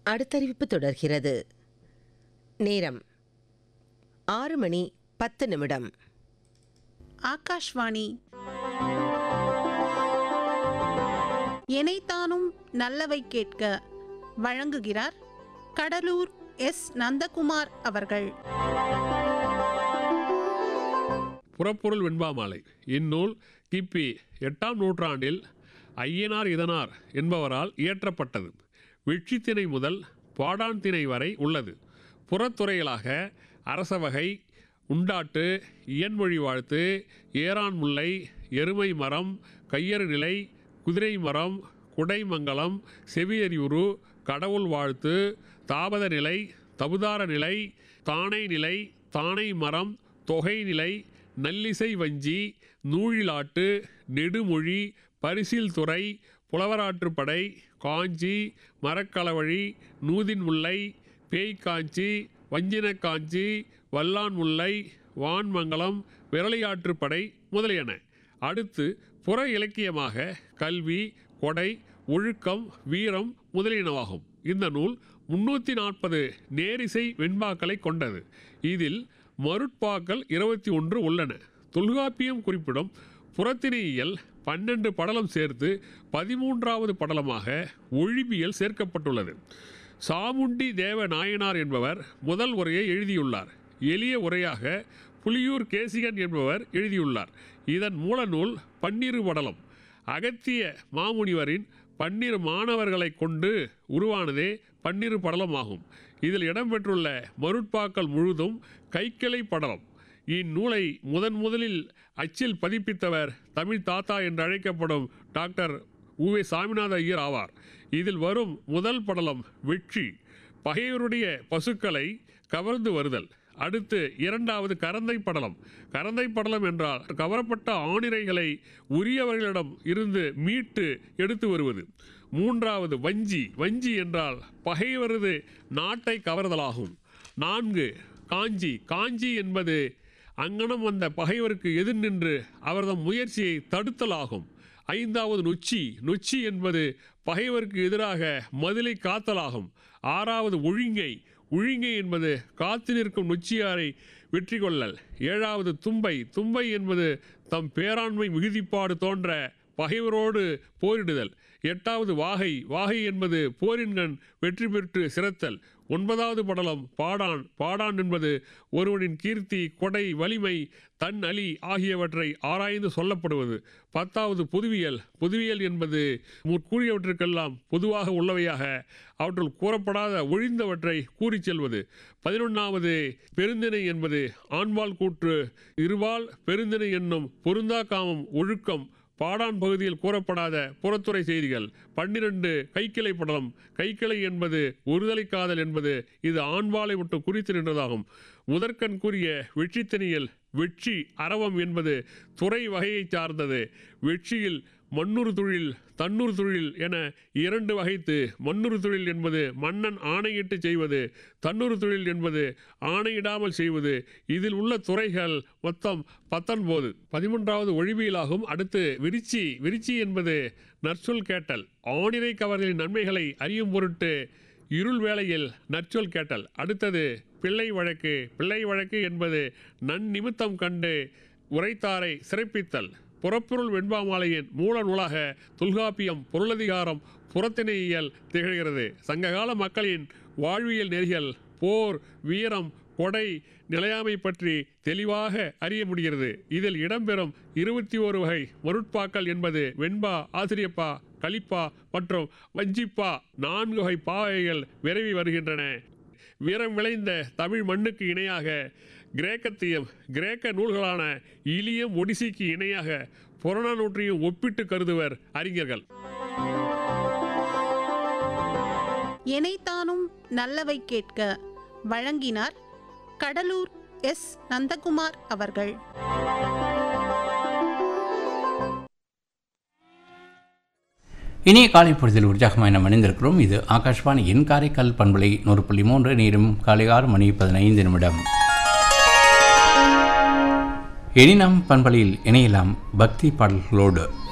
அடுத்தறிவிப்பு தொடர்கிறது நேரம் ஆறு மணி பத்து நிமிடம் ஆகாஷ்வாணி எனைத்தானும் நல்லவை கேட்க வழங்குகிறார் கடலூர் எஸ் நந்தகுமார் அவர்கள் புறப்பொருள் வெண்பாமாலை இந்நூல் கிபி எட்டாம் நூற்றாண்டில் ஐயனார் இதனார் என்பவரால் இயற்றப்பட்டது வெற்றித்திணை முதல் பாடான் திணை வரை உள்ளது புறத்துறைகளாக அரசவகை உண்டாட்டு இயன்மொழி வாழ்த்து ஏரான் முல்லை எருமை மரம் கையறு நிலை குதிரை மரம் குடைமங்கலம் செவியறிவுறு கடவுள் வாழ்த்து தாபத நிலை தபுதார நிலை தானை நிலை தானை மரம் தொகை நிலை நல்லிசை வஞ்சி நூழிலாட்டு நெடுமொழி பரிசில் துறை புலவராற்றுப்படை காஞ்சி மரக்களவழி நூதின் முல்லை பேய்க்காஞ்சி வஞ்சினக் காஞ்சி வல்லான் முல்லை வான்மங்கலம் விரலியாற்றுப்படை முதலியன அடுத்து புற இலக்கியமாக கல்வி கொடை ஒழுக்கம் வீரம் முதலியனவாகும் இந்த நூல் முன்னூற்றி நாற்பது நேரிசை வெண்பாக்களை கொண்டது இதில் மருட்பாக்கள் இருபத்தி ஒன்று உள்ளன தொல்காப்பியம் குறிப்பிடும் புறத்திணையியல் பன்னெண்டு படலம் சேர்த்து பதிமூன்றாவது படலமாக ஒழிபியல் சேர்க்கப்பட்டுள்ளது சாமுண்டி தேவ நாயனார் என்பவர் முதல் உரையை எழுதியுள்ளார் எளிய உரையாக புலியூர் கேசிகன் என்பவர் எழுதியுள்ளார் இதன் மூல நூல் பன்னிரு படலம் அகத்திய மாமுனிவரின் பன்னிரு மாணவர்களை கொண்டு உருவானதே பன்னிரு படலமாகும் இதில் இடம்பெற்றுள்ள மருட்பாக்கள் முழுதும் கைக்கிளை படலம் இந்நூலை முதன் முதலில் அச்சில் பதிப்பித்தவர் தமிழ் தாத்தா என்று அழைக்கப்படும் டாக்டர் உவே சாமிநாத ஐயர் ஆவார் இதில் வரும் முதல் படலம் வெற்றி பகைவருடைய பசுக்களை கவர்ந்து வருதல் அடுத்து இரண்டாவது கரந்தை படலம் கரந்தை படலம் என்றால் கவரப்பட்ட ஆணிரைகளை உரியவர்களிடம் இருந்து மீட்டு எடுத்து வருவது மூன்றாவது வஞ்சி வஞ்சி என்றால் பகைவரது நாட்டை கவர்தலாகும் நான்கு காஞ்சி காஞ்சி என்பது அங்கனம் வந்த பகைவருக்கு எதிர் நின்று அவர்தம் முயற்சியை தடுத்தலாகும் ஐந்தாவது நொச்சி நொச்சி என்பது பகைவருக்கு எதிராக மதிலை காத்தலாகும் ஆறாவது ஒழுங்கை ஒழுங்கை என்பது காத்து நிற்கும் நொச்சியாரை வெற்றி கொள்ளல் ஏழாவது தும்பை தும்பை என்பது தம் பேராண்மை மிகுதிப்பாடு தோன்ற பகைவரோடு போரிடுதல் எட்டாவது வாகை வாகை என்பது போரின்கண் வெற்றி பெற்று சிறத்தல் ஒன்பதாவது படலம் பாடான் பாடான் என்பது ஒருவனின் கீர்த்தி கொடை வலிமை தன் அலி ஆகியவற்றை ஆராய்ந்து சொல்லப்படுவது பத்தாவது பொதுவியல் பொதுவியல் என்பது முற்கூறியவற்றுக்கெல்லாம் பொதுவாக உள்ளவையாக அவற்றுள் கூறப்படாத ஒழிந்தவற்றை கூறிச் செல்வது பதினொன்றாவது பெருந்திணை என்பது ஆண்பால் கூற்று இருபால் பெருந்திணை என்னும் பொருந்தா காமம் ஒழுக்கம் பாடான் பகுதியில் கூறப்படாத புறத்துறை செய்திகள் பன்னிரண்டு கைக்கிளை படலம் கைக்கிளை என்பது ஒருதலை காதல் என்பது இது ஆண்பாலை விட்டு குறித்து நின்றதாகும் முதற்கண் கூறிய வெற்றித்தனியல் வெற்றி அரவம் என்பது துறை வகையைச் சார்ந்தது வெற்றியில் மண்ணூர் தொழில் தன்னூர் தொழில் என இரண்டு வகைத்து மண்ணூர் தொழில் என்பது மன்னன் ஆணையிட்டு செய்வது தன்னூர் தொழில் என்பது ஆணையிடாமல் செய்வது இதில் உள்ள துறைகள் மொத்தம் பத்தொன்பது பதிமூன்றாவது ஒழிவியலாகும் அடுத்து விரிச்சி விரிச்சி என்பது நற்சொல் கேட்டல் ஆணிரை கவர்களின் நன்மைகளை அறியும் பொருட்டு இருள் வேளையில் நற்சொல் கேட்டல் அடுத்தது பிள்ளை வழக்கு பிள்ளை வழக்கு என்பது நன்னிமித்தம் கண்டு உரைத்தாரை சிறப்பித்தல் புறப்பொருள் வெண்பாமாலையின் மூல நூலாக தொல்காப்பியம் பொருளதிகாரம் புறத்திணையியல் திகழ்கிறது சங்ககால மக்களின் வாழ்வியல் நெறிகள் போர் வீரம் கொடை நிலையாமை பற்றி தெளிவாக அறிய முடிகிறது இதில் இடம்பெறும் இருபத்தி ஓரு வகை மருட்பாக்கள் என்பது வெண்பா ஆசிரியப்பா கலிப்பா மற்றும் வஞ்சிப்பா நான்கு வகை பாவைகள் விரைவி வருகின்றன வீரம் விளைந்த தமிழ் மண்ணுக்கு இணையாக கிரேக்கத்தையும் கிரேக்க நூல்களான இலியம் ஒடிசிக்கு இணையாக புறநானூற்றையும் ஒப்பிட்டு கருதுவர் அறிஞர்கள் எனைத்தானும் நல்லவை கேட்க வழங்கினார் கடலூர் எஸ் நந்தகுமார் அவர்கள் இனிய காலை பொழுதில் உற்சாகமாய் நாம் அணிந்திருக்கிறோம் இது ஆகாஷ்வாணியின் காரைக்கால் பண்பலை நூறு புள்ளி மூன்று நேரம் காலை ஆறு மணி பதினைந்து நிமிடம் இனி நாம் பண்பலையில் இணையலாம் பக்தி பாடல்களோடு